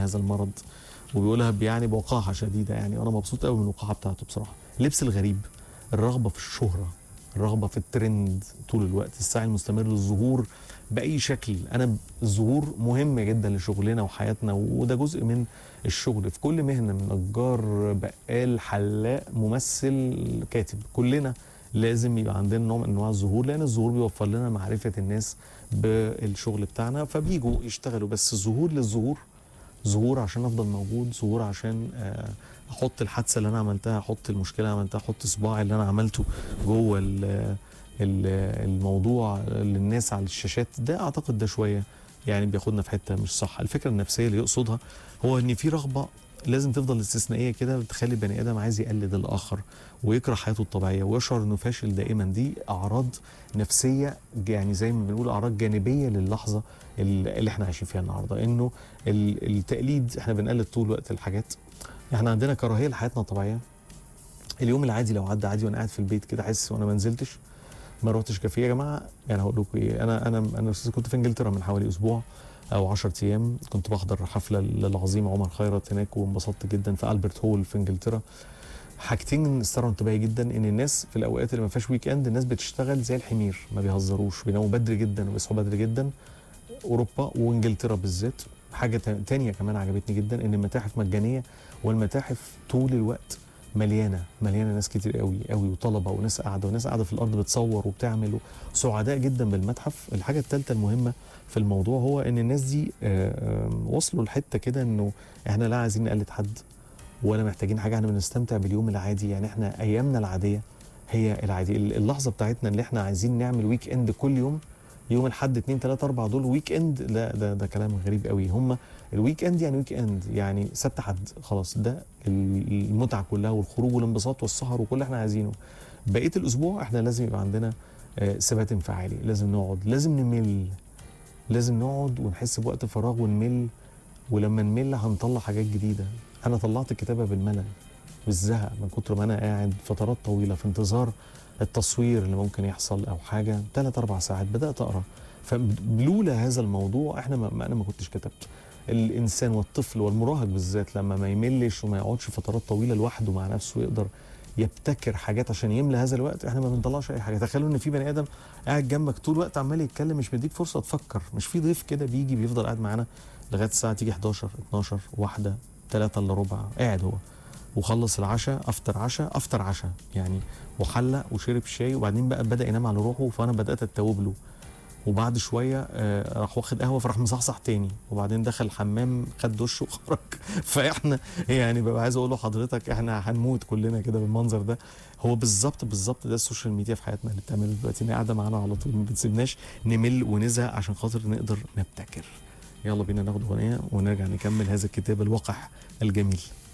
هذا المرض وبيقولها يعني بوقاحه شديده يعني وانا مبسوط قوي من الوقاحه بتاعته بصراحه اللبس الغريب الرغبه في الشهره الرغبه في الترند طول الوقت السعي المستمر للظهور باي شكل انا الظهور مهم جدا لشغلنا وحياتنا وده جزء من الشغل في كل مهنه من نجار بقال حلاق ممثل كاتب كلنا لازم يبقى عندنا نوع من انواع الظهور لان الظهور بيوفر لنا معرفه الناس بالشغل بتاعنا فبيجوا يشتغلوا بس الظهور للظهور ظهور عشان افضل موجود ظهور عشان آه، احط الحادثه اللي انا عملتها احط المشكله اللي عملتها احط صباعي اللي انا عملته جوه ال- ال- الموضوع للناس على الشاشات ده اعتقد ده شويه يعني بياخدنا في حته مش صح الفكره النفسيه اللي يقصدها هو ان في رغبه لازم تفضل استثنائيه كده بتخلي البني ادم عايز يقلد الاخر ويكره حياته الطبيعيه ويشعر انه فاشل دائما دي اعراض نفسيه يعني زي ما بنقول اعراض جانبيه للحظه اللي اللي احنا عايشين فيها النهارده انه ال- التقليد احنا بنقلد طول الوقت الحاجات احنا عندنا كراهيه لحياتنا الطبيعيه اليوم العادي لو عدى عادي وانا قاعد في البيت كده احس وانا ما نزلتش ما روحتش كافيه يا جماعه يعني هقول لكم ايه انا انا انا كنت في انجلترا من حوالي اسبوع او 10 ايام كنت بحضر حفله للعظيم عمر خيرت هناك وانبسطت جدا في البرت هول في انجلترا حاجتين استروا انتباهي جدا ان الناس في الاوقات اللي ما فيهاش ويك اند الناس بتشتغل زي الحمير ما بيهزروش بيناموا بدري جدا وبيصحوا بدري جدا اوروبا وانجلترا بالذات حاجه تا- تانية كمان عجبتني جدا ان المتاحف مجانيه والمتاحف طول الوقت مليانه مليانه ناس كتير قوي قوي وطلبه وناس قاعده وناس قاعده في الارض بتصور وبتعمل سعداء جدا بالمتحف الحاجه الثالثه المهمه في الموضوع هو ان الناس دي آه، آم، وصلوا لحته كده انه احنا لا عايزين نقلد حد ولا محتاجين حاجه احنا بنستمتع باليوم العادي يعني احنا ايامنا العاديه هي العادي اللحظه بتاعتنا اللي احنا عايزين نعمل ويك اند كل يوم يوم الاحد 2 3 4 دول ويك اند لا ده ده كلام غريب قوي هم الويك اند يعني ويك اند يعني سبت حد خلاص ده المتعه كلها والخروج والانبساط والسهر وكل اللي احنا عايزينه بقيه الاسبوع احنا لازم يبقى عندنا آه، ثبات انفعالي لازم نقعد لازم نمل لازم نقعد ونحس بوقت فراغ ونمل ولما نمل هنطلع حاجات جديده انا طلعت الكتابه بالملل بالزهق من كتر ما انا قاعد فترات طويله في انتظار التصوير اللي ممكن يحصل او حاجه ثلاث اربع ساعات بدات اقرا فلولا هذا الموضوع احنا ما ما- انا ما كنتش كتبت الانسان والطفل والمراهق بالذات لما ما يملش وما يقعدش فترات طويله لوحده مع نفسه يقدر يبتكر حاجات عشان يملى هذا الوقت احنا ما بنطلعش اي حاجه تخيلوا ان في بني ادم قاعد جنبك طول الوقت عمال يتكلم مش مديك فرصه تفكر مش في ضيف كده بيجي بيفضل قاعد معانا لغايه الساعه تيجي 11 12 واحده 3 الا ربع قاعد هو وخلص العشاء افطر عشاء افطر عشاء يعني وحلق وشرب شاي وبعدين بقى بدا ينام على روحه فانا بدات اتوب له وبعد شويه آه، راح واخد قهوه فراح مصحصح تاني وبعدين دخل الحمام خد دش وخرج فاحنا يعني ببقى عايز اقول له حضرتك احنا هنموت كلنا كده بالمنظر ده هو بالظبط بالظبط ده السوشيال ميديا في حياتنا اللي بتعمله دلوقتي إن هي قاعده معانا على طول ما بتسيبناش نمل ونزهق عشان خاطر نقدر نبتكر يلا بينا ناخد اغنيه ونرجع نكمل هذا الكتاب الوقح الجميل